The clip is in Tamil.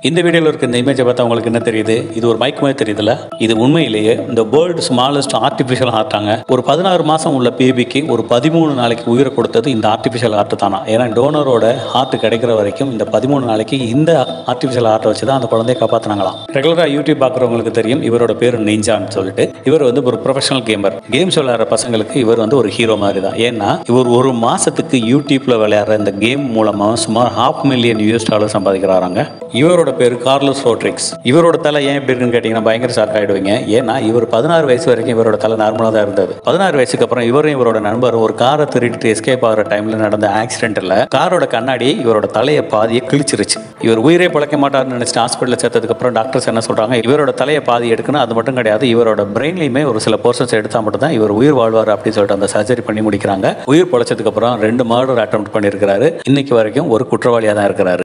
இந்த வீடியோவில் இருக்க இந்த இமேஜை பார்த்தா உங்களுக்கு என்ன தெரியுது இது ஒரு மைக் மாதிரி தெரியுதுல்ல இது உண்மையிலேயே இந்த வேர்ல்டு ஸ்மாலஸ்ட் ஆர்டிஃபிஷியல் ஹார்ட்டாங்க ஒரு பதினாறு மாதம் உள்ள பேபிக்கு ஒரு பதிமூணு நாளைக்கு உயிரை கொடுத்தது இந்த ஆர்டிஃபிஷியல் ஹார்ட் தானா ஏன்னா டோனரோட ஹார்ட் கிடைக்கிற வரைக்கும் இந்த பதிமூணு நாளைக்கு இந்த ஆர்டிஃபிஷியல் ஹார்ட்டை வச்சு தான் அந்த குழந்தைய காப்பாற்றினாங்களாம் ரெகுலராக யூடியூப் பார்க்குறவங்களுக்கு தெரியும் இவரோட பேர் நெஞ்சான்னு சொல்லிட்டு இவர் வந்து ஒரு ப்ரொஃபஷனல் கேமர் கேம்ஸ் விளையாடுற பசங்களுக்கு இவர் வந்து ஒரு ஹீரோ மாதிரி தான் ஏன்னா இவர் ஒரு மாசத்துக்கு யூடியூப்ல விளையாடுற இந்த கேம் மூலமா சுமார் ஹாஃப் மில்லியன் யூஎஸ் டாலர் சம்பாதிக்கிறாராங்க இவரோட பேர் கார்லோஸ் ரோட்ரிக்ஸ் இவரோட தலை ஏன் எப்படி இருக்குன்னு கேட்டிங்கன்னா பயங்கர ஷாக் ஆயிடுவீங்க ஏன்னா இவர் பதினாறு வயசு வரைக்கும் இவரோட தலை நார்மலாக தான் இருந்தது பதினாறு வயசுக்கு அப்புறம் இவரும் இவரோட நண்பரும் ஒரு காரை திருடிட்டு எஸ்கேப் ஆகிற டைம்ல நடந்த ஆக்சிடென்ட்ல காரோட கண்ணாடி இவரோட தலையை பாதியை கிழிச்சிருச்சு இவர் உயிரே பிழைக்க மாட்டார்னு நினைச்சிட்டு ஹாஸ்பிட்டலில் சேர்த்ததுக்கு அப்புறம் டாக்டர்ஸ் என்ன சொல்றாங்க இவரோட தலையை பாதி எடுக்கணும் அது மட்டும் கிடையாது இவரோட பிரெயின்லையுமே ஒரு சில போர்ஷன்ஸ் எடுத்தா மட்டும் தான் இவர் உயிர் வாழ்வார் அப்படின்னு சொல்லிட்டு அந்த சர்ஜரி பண்ணி முடிக்கிறாங்க உயிர் பொழைச்சதுக்கு அப்புறம் ரெண்டு மர்டர் அட்டம் பண்ணியிருக்கிறாரு இன்னைக்கு வரைக்கும் ஒரு குற்றவாளியாக தான் இருக்கிறாரு